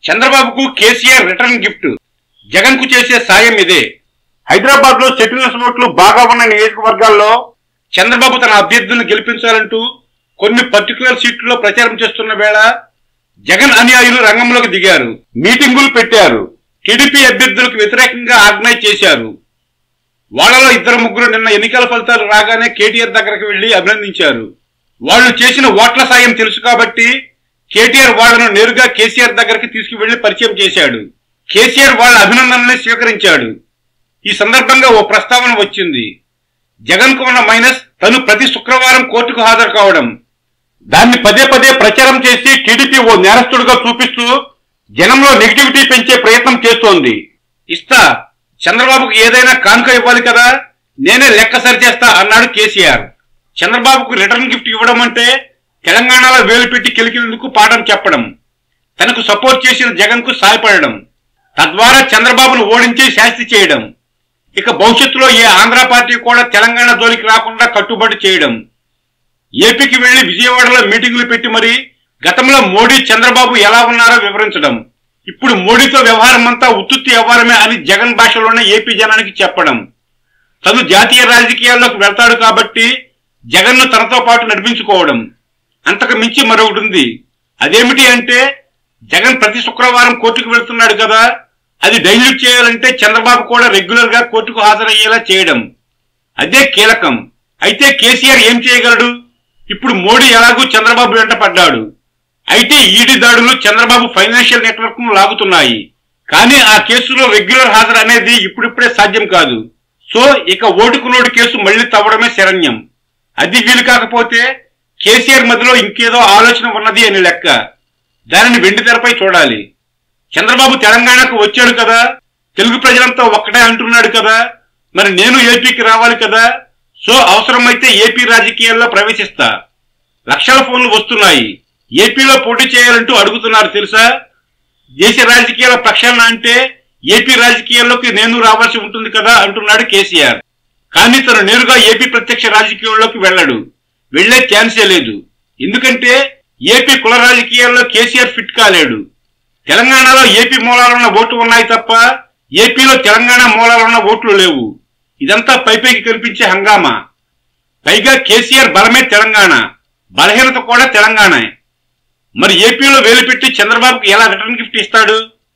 చంద్రబాబుకు KCR return gift Jagan కు చేసే సాయం ఇదే హైదరాబాద్ లో సెటిల్స్ నోట్లు బాగా ఉన్న నియోజకవర్గాల్లో చంద్రబాబు తన అభ్యర్థులను గెలిపించాలంటూ కొన్ని పర్టికులర్ సీట్లలో ప్రచారం చేస్తున్న వేళ జగన్ అనుయాయులు రంగంలోకి దిగారు మీటింగులు పెట్టారు టీడీపీ అభ్యర్థులకు వ్యతిరేకంగా ఆర్గనైజ్ చేశారు వాళ్ళలో ఇద్దరు ముగ్గురు నిన్న ఎన్నికల ఫలితాలు రాగానే కేటీఆర్ దగ్గరకు వెళ్లి అభినందించారు వాళ్ళు చేసిన ఓట్ల సాయం తెలుసు కాబట్టి కేటీఆర్ వాళ్ళను నేరుగా కేసీఆర్ దగ్గరికి తీసుకువెళ్లి పరిచయం చేశాడు కేసీఆర్ వాళ్ళ అభినందనల్ని స్వీకరించాడు ఈ సందర్భంగా ఓ ప్రస్తావన వచ్చింది జగన్ కు ఉన్న మైనస్ తను ప్రతి శుక్రవారం కోర్టుకు హాజరు కావడం దాన్ని పదే పదే ప్రచారం చేసి టీడీపీ ఓ నేరస్తుడుగా చూపిస్తూ జనంలో నెగిటివిటీ పెంచే ప్రయత్నం చేస్తోంది ఇస్తా చంద్రబాబుకు ఏదైనా కానుక ఇవ్వాలి కదా నేనే లెక్క సరిచేస్తా అన్నాడు కేసీఆర్ చంద్రబాబుకు రిటర్న్ గిఫ్ట్ ఇవ్వడం అంటే తెలంగాణలో వేలు పెట్టి కెలికినందుకు పాఠం చెప్పడం తనకు సపోర్ట్ చేసిన జగన్ కు సాయపడడం తద్వారా చంద్రబాబును ఓడించి శాస్తి చేయడం ఇక భవిష్యత్తులో ఏ ఆంధ్ర పార్టీ కూడా తెలంగాణ జోలికి రాకుండా కట్టుబడి చేయడం ఏపీకి వెళ్లి విజయవాడలో మీటింగులు పెట్టి మరి గతంలో మోడీ చంద్రబాబు ఎలా ఉన్నారో వివరించడం ఇప్పుడు మోడీతో వ్యవహారం అంతా ఉత్తుత్తి వ్యవహారమే అని జగన్ భాషలోనే ఏపీ జనానికి చెప్పడం తను జాతీయ రాజకీయాల్లోకి వెళ్తాడు కాబట్టి జగన్ను తనతో పాటు నడిపించుకోవడం అంతకు మించి మరొకటి ఉంది అదేమిటి అంటే జగన్ ప్రతి శుక్రవారం కోర్టుకు వెళ్తున్నాడు కదా అది డైల్యూట్ చేయాలంటే చంద్రబాబు కూడా రెగ్యులర్ గా కోర్టుకు హాజరయ్యేలా చేయడం అదే కీలకం అయితే కేసీఆర్ ఏం చేయగలడు ఇప్పుడు మోడీ ఎలాగూ చంద్రబాబు వెంట పడ్డాడు అయితే ఈడీ దాడులు చంద్రబాబు ఫైనాన్షియల్ నెట్వర్క్ ను లాగుతున్నాయి కానీ ఆ కేసులో రెగ్యులర్ హాజరు అనేది ఇప్పుడిప్పుడే సాధ్యం కాదు సో ఇక ఓటుకు నోటు కేసు మళ్లీ తవ్వడమే శరణ్యం అది వీలు కాకపోతే కేసీఆర్ మధ్యలో ఇంకేదో ఆలోచన ఉన్నది అని లెక్క దానిని వెండి తెరపై చూడాలి చంద్రబాబు తెలంగాణకు వచ్చాడు కదా తెలుగు ప్రజలంతా ఒక్కటే అంటున్నాడు కదా మరి నేను ఏపీకి రావాలి కదా సో అవసరమైతే ఏపీ రాజకీయాల్లో ప్రవేశిస్తా లక్షల ఫోన్లు వస్తున్నాయి ఏపీలో పోటీ చేయాలంటూ అడుగుతున్నారు తెలుసా దేశ రాజకీయాల ప్రక్షాళన అంటే ఏపీ రాజకీయాల్లోకి నేను రావాల్సి ఉంటుంది కదా అంటున్నాడు కేసీఆర్ కానీ తను నేరుగా ఏపీ ప్రత్యక్ష రాజకీయాల్లోకి వెళ్ళడు వెళ్లే ఛాన్సే లేదు ఎందుకంటే ఏపీ కుల రాజకీయాల్లో కేసీఆర్ ఫిట్ కాలేడు తెలంగాణలో ఏపీ మూలాలున్న ఓట్లు ఉన్నాయి తప్ప ఏపీలో తెలంగాణ మూలాలున్న ఓట్లు లేవు ఇదంతా పైపైకి కనిపించే హంగామా పైగా కేసీఆర్ బలమే తెలంగాణ బలహీనత కూడా తెలంగాణే మరి ఏపీలో వేలు పెట్టి చంద్రబాబుకు ఎలా రిటర్న్ గిఫ్ట్ ఇస్తాడు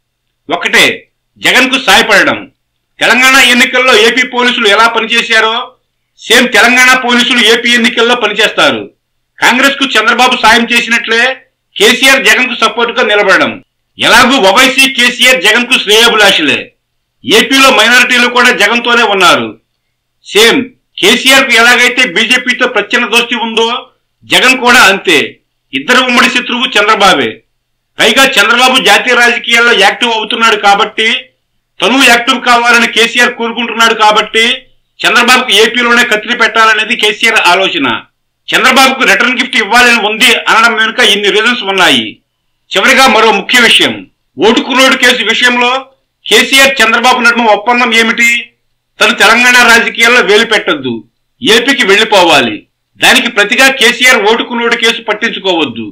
ఒకటే జగన్ కు సాయపడడం తెలంగాణ ఎన్నికల్లో ఏపీ పోలీసులు ఎలా పనిచేశారో సేమ్ తెలంగాణ పోలీసులు ఏపీ ఎన్నికల్లో పనిచేస్తారు కాంగ్రెస్ కు చంద్రబాబు సాయం చేసినట్లే కేసీఆర్ జగన్ కు సపోర్ట్ గా నిలబడడం ఎలాగూ ఓవైసీ కేసీఆర్ జగన్ కు శ్రేయోభిలాషులే ఏపీలో మైనారిటీలు కూడా జగన్ తోనే ఉన్నారు సేమ్ కేసీఆర్ కు ఎలాగైతే బీజేపీతో ప్రచ్ఛన్న దోస్తి ఉందో జగన్ కూడా అంతే ఇద్దరు ఉమ్మడి శత్రువు చంద్రబాబే పైగా చంద్రబాబు జాతీయ రాజకీయాల్లో యాక్టివ్ అవుతున్నాడు కాబట్టి తను యాక్టివ్ కావాలని కేసీఆర్ కోరుకుంటున్నాడు కాబట్టి చంద్రబాబుకు ఏపీలోనే కత్తిరి పెట్టాలనేది కేసీఆర్ ఆలోచన చంద్రబాబుకు రిటర్న్ గిఫ్ట్ ఇవ్వాలని ఉంది అనడం వెనుక ఇన్ని రీజన్స్ ఉన్నాయి చివరిగా మరో ముఖ్య విషయం ఓటుకు రోడ్డు కేసు విషయంలో కేసీఆర్ చంద్రబాబు నడుమ ఒప్పందం ఏమిటి తను తెలంగాణ రాజకీయాల్లో వేలు పెట్టొద్దు ఏపీకి వెళ్లిపోవాలి దానికి ప్రతిగా కేసీఆర్ ఓటుకు నోటు కేసు పట్టించుకోవద్దు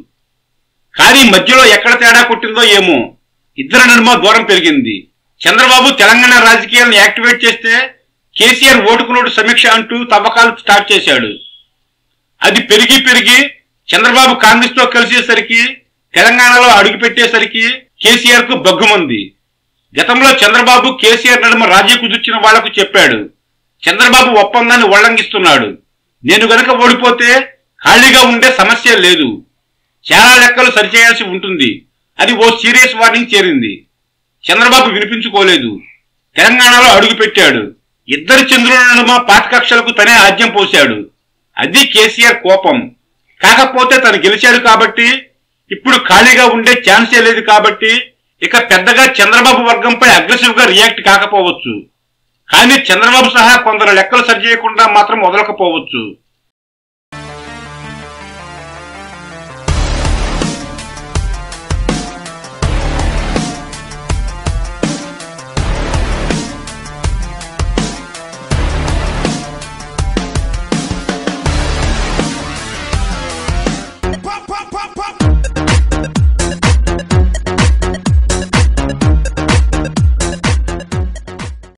కానీ మధ్యలో ఎక్కడ తేడా కొట్టిందో ఏమో ఇద్దరి నడుమ దూరం పెరిగింది చంద్రబాబు తెలంగాణ రాజకీయాలను యాక్టివేట్ చేస్తే కేసీఆర్ ఓటుకు నోటు సమీక్ష అంటూ తవ్వకాలు స్టార్ట్ చేశాడు అది పెరిగి పెరిగి చంద్రబాబు కాంగ్రెస్ తో కలిసేసరికి తెలంగాణలో అడుగుపెట్టేసరికి కేసీఆర్ కు బగ్గుమంది గతంలో చంద్రబాబు కేసీఆర్ నడుమ రాజీ కుదుర్చిన వాళ్లకు చెప్పాడు చంద్రబాబు ఒప్పందాన్ని ఉల్లంఘిస్తున్నాడు నేను గనక ఓడిపోతే ఖాళీగా ఉండే సమస్య లేదు చాలా లెక్కలు సరిచేయాల్సి ఉంటుంది అది ఓ సీరియస్ వార్నింగ్ చేరింది చంద్రబాబు వినిపించుకోలేదు తెలంగాణలో అడుగుపెట్టాడు ఇద్దరు చంద్రుల నడుమ పాతకక్షలకు తనే ఆజ్యం పోశాడు అది కేసీఆర్ కోపం కాకపోతే తను గెలిచాడు కాబట్టి ఇప్పుడు ఖాళీగా ఉండే ఛాన్సే లేదు కాబట్టి ఇక పెద్దగా చంద్రబాబు వర్గంపై అగ్రెసివ్ గా రియాక్ట్ కాకపోవచ్చు కానీ చంద్రబాబు సహా కొందరు లెక్కలు సరిచేయకుండా మాత్రం వదలకపోవచ్చు